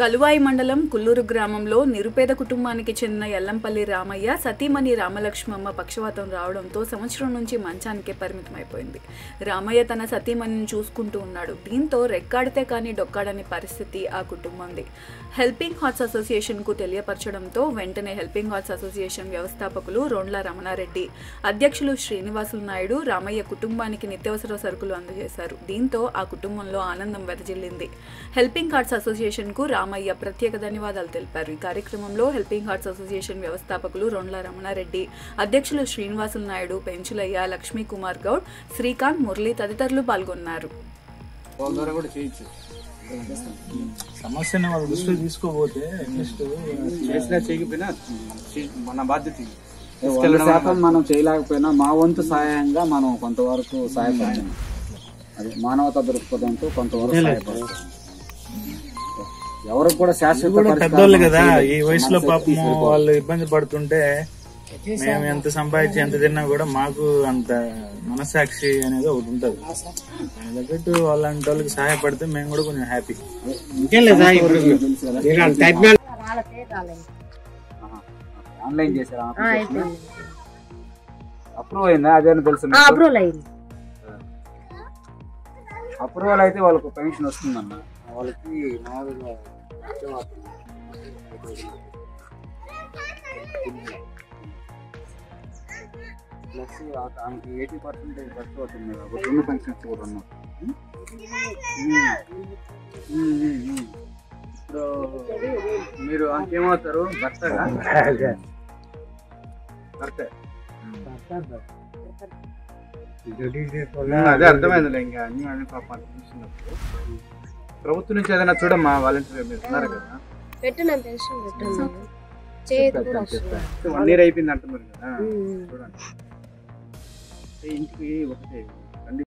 కలువాయి మండలం కుల్లూరు గ్రామంలో నిరుపేద కుటుంబానికి చెందిన ఎల్లంపల్లి రామయ్య సతీమణి రామలక్ష్మమ్మ పక్షవాతం రావడంతో సంవత్సరం నుంచి మంచానికే పరిమితమైపోయింది రామయ్య తన సతీమణిని చూసుకుంటూ ఉన్నాడు దీంతో రెక్కాడితే కానీ డొక్కాడని పరిస్థితి ఆ కుటుంబంది హెల్పింగ్ హార్ట్స్ అసోసియేషన్కు తెలియపరచడంతో వెంటనే హెల్పింగ్ హార్ట్స్ అసోసియేషన్ వ్యవస్థాపకులు రొండ్ల రమణారెడ్డి అధ్యక్షులు శ్రీనివాసులు నాయుడు రామయ్య కుటుంబానికి నిత్యావసర సరుకులు అందజేశారు దీంతో ఆ కుటుంబంలో ఆనందం వెదజిల్లింది హెల్పింగ్ హార్ట్స్ అసోసియేషన్కు రామయ్య ప్రత్యేక ధన్యవాదాలు తెలిపారు ఈ కార్యక్రమంలో హెల్పింగ్ హార్ట్స్ అసోసియేషన్ వ్యవస్థాపకులు రొండ్ల రమణారెడ్డి అధ్యక్షులు శ్రీనివాసులు నాయుడు పెంచులయ్య లక్ష్మీ కుమార్ గౌడ్ శ్రీకాంత్ మురళి తదితరులు పాల్గొన్నారు వాళ్ళ ద్వారా కూడా చేయొచ్చు సమస్యని వాళ్ళ దృష్టిలో తీసుకోపోతే అట్లీస్ట్ చేసినా చేయకపోయినా చే- మన బాధ్యత ఇది. వంద శాతం మనం చేయలేకపోయినా మా వంతు సహాయంగా మనం కొంతవరకు సహాయపడతాం అది మానవతా దృక్పథంతో కొంతవరకు సహాయపడతాం ఎవరికి కూడా శాశ్వత కూడా పరిష్కారం పెద్దోళ్ళు కదా చేయలేదు. ఈ వయసులో మన శక్తి పాపం వాళ్ళు ఇబ్బంది పడుతుంటే మేము ఎంత సంపాదించి ఎంత తిన్నా కూడా మాకు అంత మనసాక్షి అనేది ఒకటి ఉంటది దాని తగ్గట్టు వాళ్ళంటి వాళ్ళకి సహాయపడితే మేము కూడా కొంచెం హ్యాపీ ఇంకేం లేదా ఇప్పుడు తెలుసు కదా ఇలా టైప్ మ్యాన్ ఆహా. ఆన్లైన్ చేశారా అప్రూవ్ అయిందా అదే తెలుసు మీకు? అప్రూవల్ అయింది అప్రూవల్ అయితే వాళ్ళకు పెన్షన్ వస్తుందన్న వాళ్ళకి మామూలుగా ప్లస్ ఆమెకి ఎయిటీ పర్సెంటేజ్ ఖర్చు అవుతుంది కదా ఒక రెండు పెన్షన్స్ కూడా ఉన్నాయి ఉమ్? ఉమ్, ఉమ్, ఉమ్. ఇప్పుడు మీరు అంకేమవుతారు భర్తగా భర్తే అదే అర్థమైందిలే ఇంకా అన్ని అన్ని పాపం చూసినప్పుడు ప్రభుత్వం నుంచి ఏదైనా చూడమ్మా వాలంటీర్ మీరు ఉన్నారు కదా పెట్టిన పెన్షన్ పెట్టాను చేయదు కూడా వస్తుంది వన్ ఇయర్ అయిపోయింది అంటున్నారు కదా ఉమ్. చూడండి ఇంటికి ఒకటే